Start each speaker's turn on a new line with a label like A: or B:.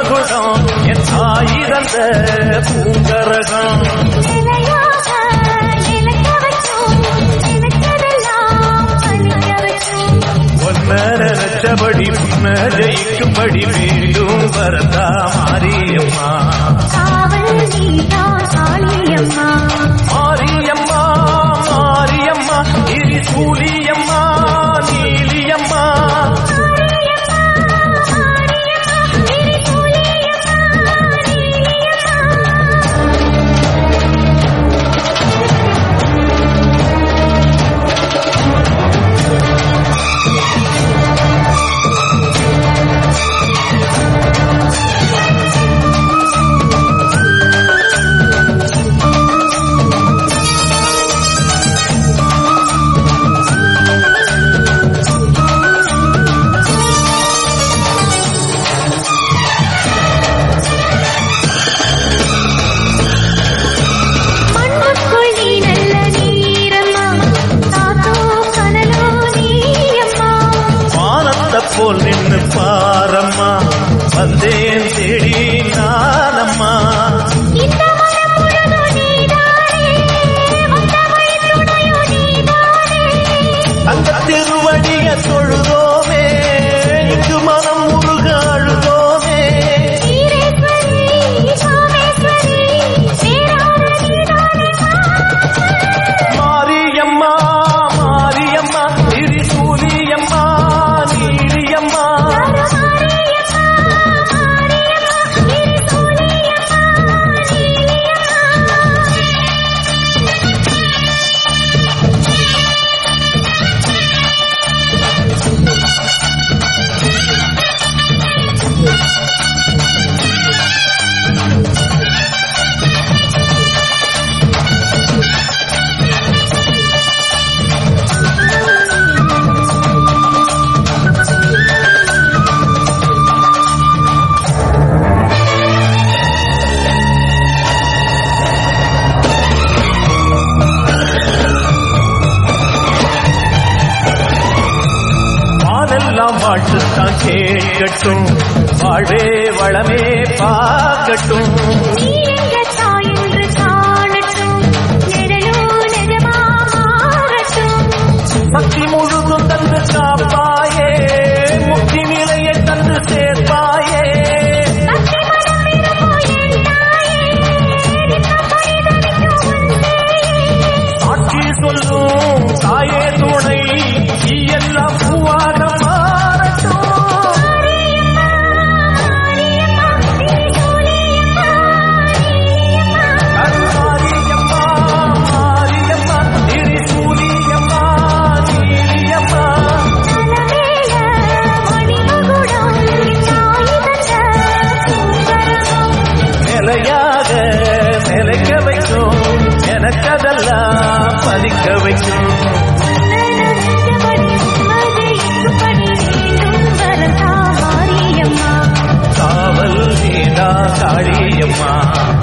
A: மகுடம் என் தாயிரந்த பூங்கரகம்
B: நிலையாக நிலைக்க வச்சோம் நினைச்சதெல்லாம் பலிக்க வச்சோம்
A: ஒன்ன நினைச்சபடி முன்ன ஜெயிக்கும்படி மீண்டும் வரதா மாரியம்மா
B: காவல் நீதான் காளியம்மா
A: மாரியம்மா மாரியம்மா இரிசூலியம்மா நீலியம்மா
B: மண்ணுக்குள் நீ நல்ல நீரம்மா காத்தோ கனலோ நீயம்மா
A: வானத்தை போல் நின்று பாரம்மா வந்தேன் தேடி நானம்மா
B: இந்த மனம் முழுதும் நீதானே வந்த வழி துணையோ நீதானே
A: அந்த திருவடிய தொழுதோமே இங்கு மனம் முருக அழுதோமே
B: ஈரேஸ்வரி சாமேஸ்வரி பேரான நீதானே
A: மாரியம்மா மாரியம்மா திரிசூலியம்மா நீலியம்மா
B: மாரியம்மா மாரியம்மா இருசூலியம்மா நீலியம்மா
A: வானெல்லாம் வாழ்த்துத்தான் கேட்கட்டும் வாழ்வே வளமே பார்க்கட்டும்
B: நீ எங்க தாயென்று காணட்டும் நிழலோ நிஜமா மாறட்டும்
A: பக்தி முழுதும் தந்து காப்பாயே முக்தி நிலையை தந்து சேர்ப்பாயே
B: பக்தி மனம் விரும்போ என் தாயே நித்தம் பரிதவிக்கும் உன் சேயே
A: சாட்சி சொல்லும் தாயே துணை நீ எல்லாம் பூவாக மாறட்டும் மாரியம்மா மாரியம்மா திரிசூலியம்மா நீலியம்மா நிலையாக நிலைக்க வைக்கும் எனக்கதெல்லாம் பலிக்க வைக்கும் காவல் நீதா காளியம்மா